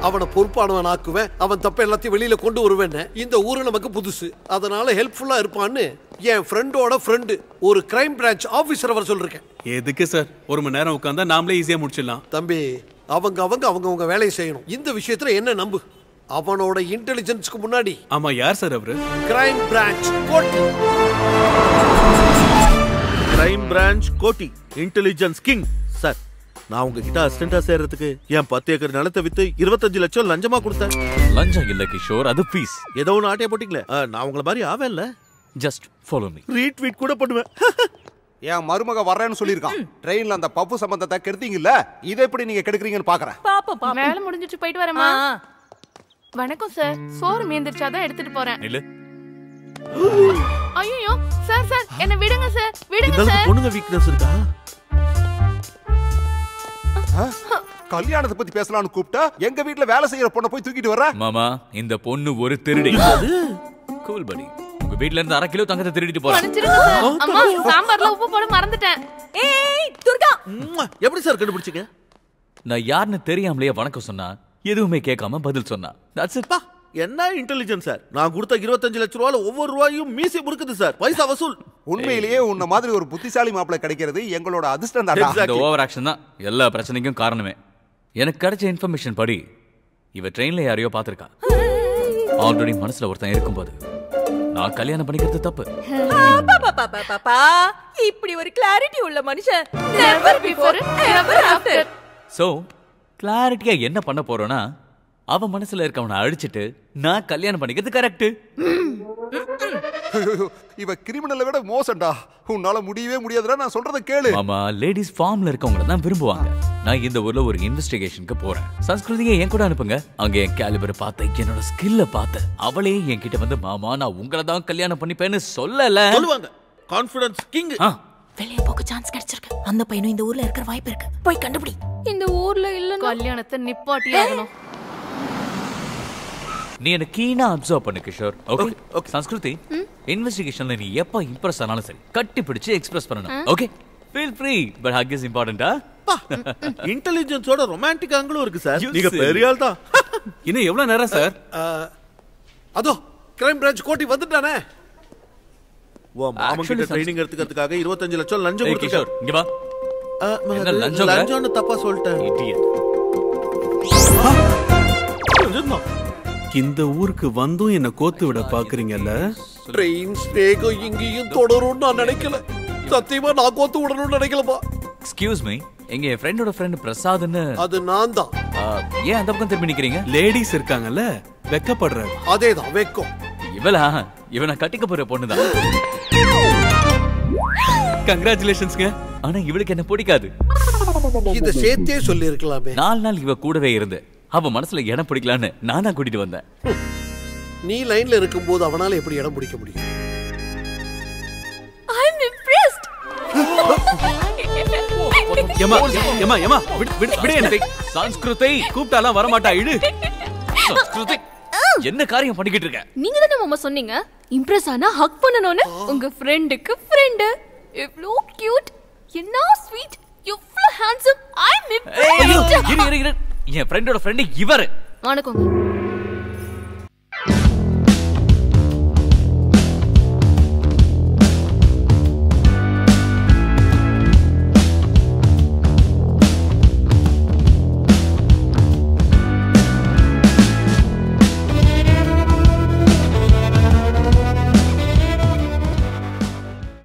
அவனை பொறுப்பானவன் ஆக்குவேன் அவன் தப்ப எல்லாத்தையும் வெளியில கொண்டு வருவேன்னு இந்த ஊரு நமக்கு புதுசு அதனால ஹெல்ப்ஃபுல்லா இருப்பான்னு என் ஃப்ரெண்டோட ஃப்ரெண்டு ஒரு கிரைம் பிரான்ச் ஆபீசர் வர சொல்லிருக்கேன் எதுக்கு சார் ஒரு மணி நேரம் உட்காந்தா நாமளே ஈஸியா முடிச்சிடலாம் தம்பி அவங்க அவங்க அவங்கவங்க வேலையை செய்யணும் இந்த விஷயத்துல என்ன நம்பு அவனோட இன்டெலிஜென்ஸ்க்கு முன்னாடி ஆமா யார் சார் அவரு கிரைம் பிரான்ச் கோட்டி கிரைம் பிரான்ச் கோட்டி இன்டெலிஜென்ஸ் கிங் சார் நான் உங்ககிட்ட அசிஸ்டண்டா சேர்றதுக்கு என் பத்து ஏக்கர் நிலத்தை வித்து இருபத்தஞ்சு லட்சம் லஞ்சமா கொடுத்தேன் லஞ்சம் இல்ல கிஷோர் அது பீஸ் ஏதோ ஒன்று ஆட்டைய போட்டீங்களே ஆ, நான் உங்களை மாதிரி ஆவேன்ல ஜஸ்ட் ஃபாலோ மீ ரீட்வீட் கூட பண்ணுவேன் என் மருமக வர்றேன்னு சொல்லியிருக்கான் ட்ரெயின்ல அந்த பப்பு சம்பந்தத்தை கெடுத்தீங்கல்ல இதை எப்படி நீங்க கெடுக்குறீங்கன்னு பாக்குறேன் பாப்போம் பாப்போம் வேலை முடிஞ்சிட்டு போயிட்டு வரேம்மா வணக்கம் சார் சோறு மீந்திருச்சாதான் எடுத்துட்டு போறேன் நில்லு ஐயோ சார் சார் என்ன விடுங்க சார் விடுங்க இந்த அளவுக்கு சார் பொண்ணுங்க வீக்னஸ் இருக்கா கல்யாணத்தை பத்தி பேசலாம்னு கூப்பிட்டா எங்க வீட்ல வேலை செய்யற பொண்ணை போய் தூக்கிட்டு வர்ற மாமா இந்த பொண்ணு ஒரு திருடி கூல் படி உங்க வீட்ல இருந்து அரை கிலோ தங்கத்தை திருடிட்டு போறேன் மன்னிச்சிடுங்க சார் அம்மா சாம்பார்ல உப்பு போட மறந்துட்டேன் ஏய் துர்கா ம்ம். எப்படி சார் கண்டுபிடிச்சீங்க நான் யாருன்னு தெரியாமலேயே வணக்கம் சொன்னா எதுவுமே கேட்காம பதில் சொன்னா தட்ஸ் இட் பா என்ன இன்டெலிஜென்ஸ் சார் நான் கொடுத்த இருபத்தஞ்சு லட்ச ரூபாயில ஒவ்வொரு ரூபாயும் மீசி முறுக்குது சார் பைசா வசூல் உண்மையிலேயே உன்ன மாதிரி ஒரு புத்திசாலி மாப்பிளை கிடைக்கிறது எங்களோட அதிர்ஷ்டம் தான்டா Exactly. இந்த ஓவர் ஆக்ஷன் தான் எல்லா பிரச்சனைக்கும் காரணமே எனக்கு கிடைச்ச இன்ஃபர்மேஷன் படி இவ ட்ரெயின்ல யாரையோ பார்த்திருக்கா ஆல்ரெடி மனசுல ஒருத்தன் இருக்கும்போது நான் கல்யாணம் பண்ணிக்கிறது தப்பு பாப்பா இப்படி ஒரு கிளாரிட்டி உள்ள மனுஷன் never before ever after so கிளாரிட்டியா என்ன பண்ண போறோம்னா அவ மனசுல இருக்கவனை அழிச்சிட்டு நான் கல்யாணம் பண்ணிக்கிறது கரெக்ட் இவ கிரிமினலை விட மோசம்டா உன்னால முடியவே முடியாதுடா நான் சொல்றத கேளு மாமா லேடிஸ் ஃபார்ம்ல இருக்கவங்கள தான் விரும்புவாங்க நான் இந்த ஊர்ல ஒரு இன்வெஸ்டிகேஷனுக்கு போறேன் சன்ஸ்கிருதியை என் கூட அனுப்புங்க அங்க என் கேலிபர் பார்த்த என்னோட ஸ்கில்ல பார்த்த அவளே என்கிட்ட வந்து மாமா நான் உங்களை தான் கல்யாணம் பண்ணிப்பேன்னு சொல்லல சொல்லுவாங்க கான்ஃபிடன்ஸ் கிங் ஆ, வெளிய போக சான்ஸ் கிடைச்சிருக்கு அந்த பையனும் இந்த ஊர்ல இருக்கிற வாய்ப்பு இருக்கு போய் கண்டுபிடி இந்த ஊர்ல இல்ல கல்யாணத்தை நிப்பாட்டி ஆகணும் நீ என்ன கீனா அப்சர்வ் பண்ணு Kishore okay Okay, okay. Sanskriti இன்வெஸ்டிகேஷன்ல நீ எப்ப இம்ப்ரெஸ் ஆனாலும் சரி கட்டி பிடிச்சு எக்ஸ்பிரஸ் பண்ணணும் okay feel free but hug is இம்பார்ட்டன்டா இன்டெலிஜென்ஸோட ரொமான்டிக் ஆங்கிளும் இருக்கு சார் You நீங்க silly. பெரிய ஆள் தான் இன்னும் எவ்வளவு நேரம் சார் அதோ கிரைம் பிரான்ச் கோட்டி வந்துட்டானே உன் மாமன் Actually, கிட்ட ட்ரைனிங் எடுத்துக்கிறதுக்காக இருபத்தஞ்சு லட்சம் லஞ்சம் ஏய் கிஷோர் கொடுத்துருக்காரு இங்க வா ஆ, என்ன லஞ்சங்க? லஞ்சம்னு தப்பா சொல்லிட்டேன் இடியட் இந்த ஊருக்கு வந்தும் என்ன கோத்து விட பாக்குறீங்கல்ல ட்ரெயின் ஸ்னேகம் இங்கேயும் தொடரும்னு நான் நினைக்கல சத்தியமா நான் கோத்து விடணும்னு நினைக்கலப்பா எக்ஸ்கியூஸ் மீ எங்க என் ஃப்ரெண்டோட ஃப்ரெண்ட் பிரசாத்னு அது நான் தான் ஆ, ஏன் அந்த பக்கம் திரும்பி நிக்கிறீங்க லேடிஸ் இருக்காங்கல்ல வெக்கப்படுறாரு அதேதான் வெக்கம் இவளா இவனை கட்டிக்க போற பொண்ணுதான் கங்க்ராச்சுலேஷன்ஸ்ங்க ஆனா இவளுக்கு என்ன பிடிக்காது இத சேர்த்தே சொல்லி இருக்கலாமே நாலு நாள் இவ கூடவே இருந்து அவ மனசுல இடம் பிடிக்கலான்னு நான் தான் கூட்டிட்டு வந்தேன் நீ லைன்ல இருக்கும்போது அவனால எப்படி இடம் பிடிக்க முடியும் ஐ அம் இம்ப்ரெஸ்ட் ஏமா ஏமா ஏமா விடு விடு விடு என்ன சன்ஸ்கிருதி கூப்பிட்டாலாம் வரமாட்டா இடு சன்ஸ்கிருதி என்ன காரியம் பண்ணிக்கிட்டு இருக்க நீங்க தானே மாமா சொன்னீங்க இம்ப்ரெஸ் ஆனா ஹக் பண்ணணும்னு உங்க ஃப்ரெண்டுக்கு ஃப்ரெண்டு எவ்வளோ கியூட் என்ன ஸ்வீட் எவ்வளோ ஹேண்ட்ஸம் ஐ ஏய், ஐயோ, இம்ப்ரெஸ்ட் இரு இரு இரு என் ஃப்ரெண்டோட ஃப்ரெண்டு இவரு வணக்கங்க